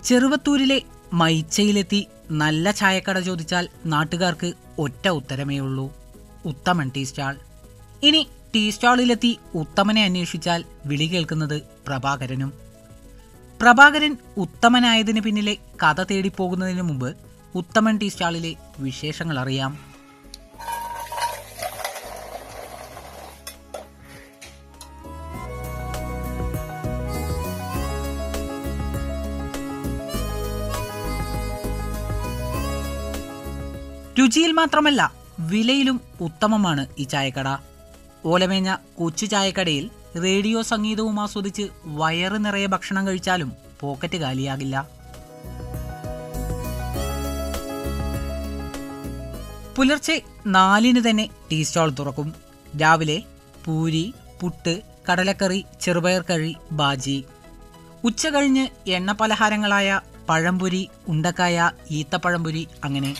ചെറുവത്തൂരിലെ മൈച്ചയിലെത്തി നല്ല ചായക്കട ചോദിച്ചാൽ നാട്ടുകാർക്ക് ഒറ്റ ഉത്തരമേ ഉള്ളൂ ഉത്തമൻ ടീ സ്റ്റാൾ ഇനി ടീ സ്റ്റാളിലെത്തി ഉത്തമനെ അന്വേഷിച്ചാൽ വിളി കേൾക്കുന്നത് പ്രഭാകരനും പ്രഭാകരൻ ഉത്തമനായതിന് പിന്നിലെ കഥ തേടിപ്പോകുന്നതിന് മുമ്പ് ഉത്തമൻ ടീ സ്റ്റാളിലെ വിശേഷങ്ങൾ അറിയാം രുചിയിൽ മാത്രമല്ല വിലയിലും ഉത്തമമാണ് ഈ ചായക്കട ഓലമേഞ്ഞ കൊച്ചു ചായക്കടയിൽ റേഡിയോ സംഗീതവും ആസ്വദിച്ച് വയറ് നിറയെ ഭക്ഷണം കഴിച്ചാലും പോക്കറ്റ് കാലിയാകില്ല പുലർച്ചെ നാലിന് തന്നെ ടീ സ്റ്റാൾ തുറക്കും രാവിലെ പൂരി പുട്ട് കടലക്കറി ചെറുപയർ കറി ബാജി ഉച്ച കഴിഞ്ഞ് എണ്ണ പലഹാരങ്ങളായ പഴംപൊരി ഉണ്ടക്കായ ഈത്തപ്പഴംപൊരി അങ്ങനെ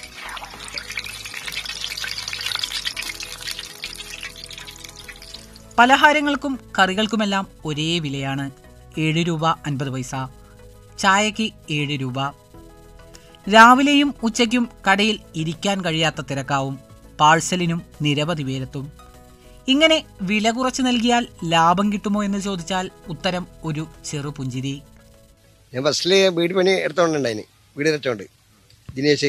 പലഹാരങ്ങൾക്കും കറികൾക്കുമെല്ലാം ഒരേ വിലയാണ് ഏഴ് രൂപ അൻപത് പൈസ ചായക്ക് ഏഴ് രൂപ രാവിലെയും ഉച്ചയ്ക്കും കടയിൽ ഇരിക്കാൻ കഴിയാത്ത തിരക്കാവും പാഴ്സലിനും നിരവധി പേരെത്തും ഇങ്ങനെ വില കുറച്ച് നൽകിയാൽ ലാഭം കിട്ടുമോ എന്ന് ചോദിച്ചാൽ ഉത്തരം ഒരു ചെറു പുഞ്ചിരി ഞാൻ ഫസ്റ്റിൽ വീട് പണി എടുത്തോണ്ടുണ്ടായിന് വീട് വെച്ചോണ്ട് ദിനേശ്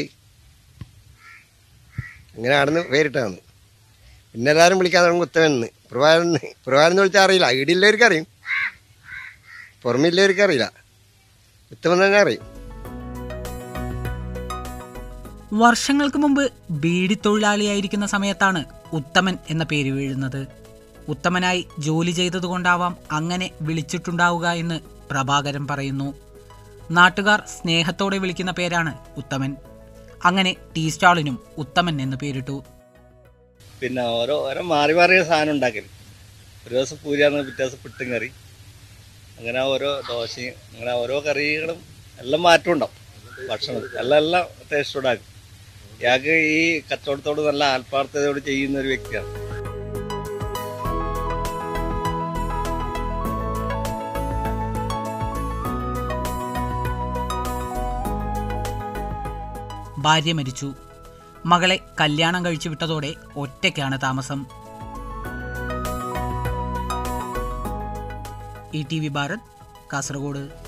അങ്ങനെ ആടുന്ന് പേരിട്ടാന്ന് പിന്നെ എല്ലാവരും വിളിക്കാൻ തുടങ്ങും ഉത്തമെന്ന് പ്രഭാകരൻ പ്രഭാകരൻ എന്ന് വിളിച്ചാൽ അറിയില്ല ഈടില്ലവർക്ക് അറിയും പുറമില്ലവർക്ക് അറിയില്ല ഉത്തമൻ തന്നെ അറിയും വർഷങ്ങൾക്ക് മുമ്പ് ബീഡി തൊഴിലാളിയായിരിക്കുന്ന സമയത്താണ് ഉത്തമൻ എന്ന പേര് വീഴുന്നത് ഉത്തമനായി ജോലി ചെയ്തതുകൊണ്ടാവാം അങ്ങനെ വിളിച്ചിട്ടുണ്ടാവുക എന്ന് പ്രഭാകരൻ പറയുന്നു നാട്ടുകാർ സ്നേഹത്തോടെ വിളിക്കുന്ന പേരാണ് ഉത്തമൻ അങ്ങനെ ടീ സ്റ്റാളിനും ഉത്തമൻ എന്ന് പേരിട്ടു പിന്നെ ഓരോ ഓരോ മാറി മാറിയ സാധനം ഉണ്ടാക്കൽ ഒരു ദിവസം പൂരിയാന്ന് പിറ്റേ ദിവസം പുട്ടും കറി അങ്ങനെ ഓരോ ദോശയും അങ്ങനെ ഓരോ കറികളും എല്ലാം മാറ്റം ഉണ്ടാവും ഭക്ഷണം എല്ലാം എല്ലാം ടേസ്റ്റ് ഉണ്ടാക്കും ഇയാൾക്ക് ഈ കച്ചവടത്തോട് നല്ല ആത്മാർത്ഥതയോട് ചെയ്യുന്ന ഒരു വ്യക്തിയാണ് ഭാര്യ മരിച്ചു മകളെ കല്യാണം കഴിച്ചു വിട്ടതോടെ ഒറ്റയ്ക്കാണ് താമസം E T V Bharat Kasaragod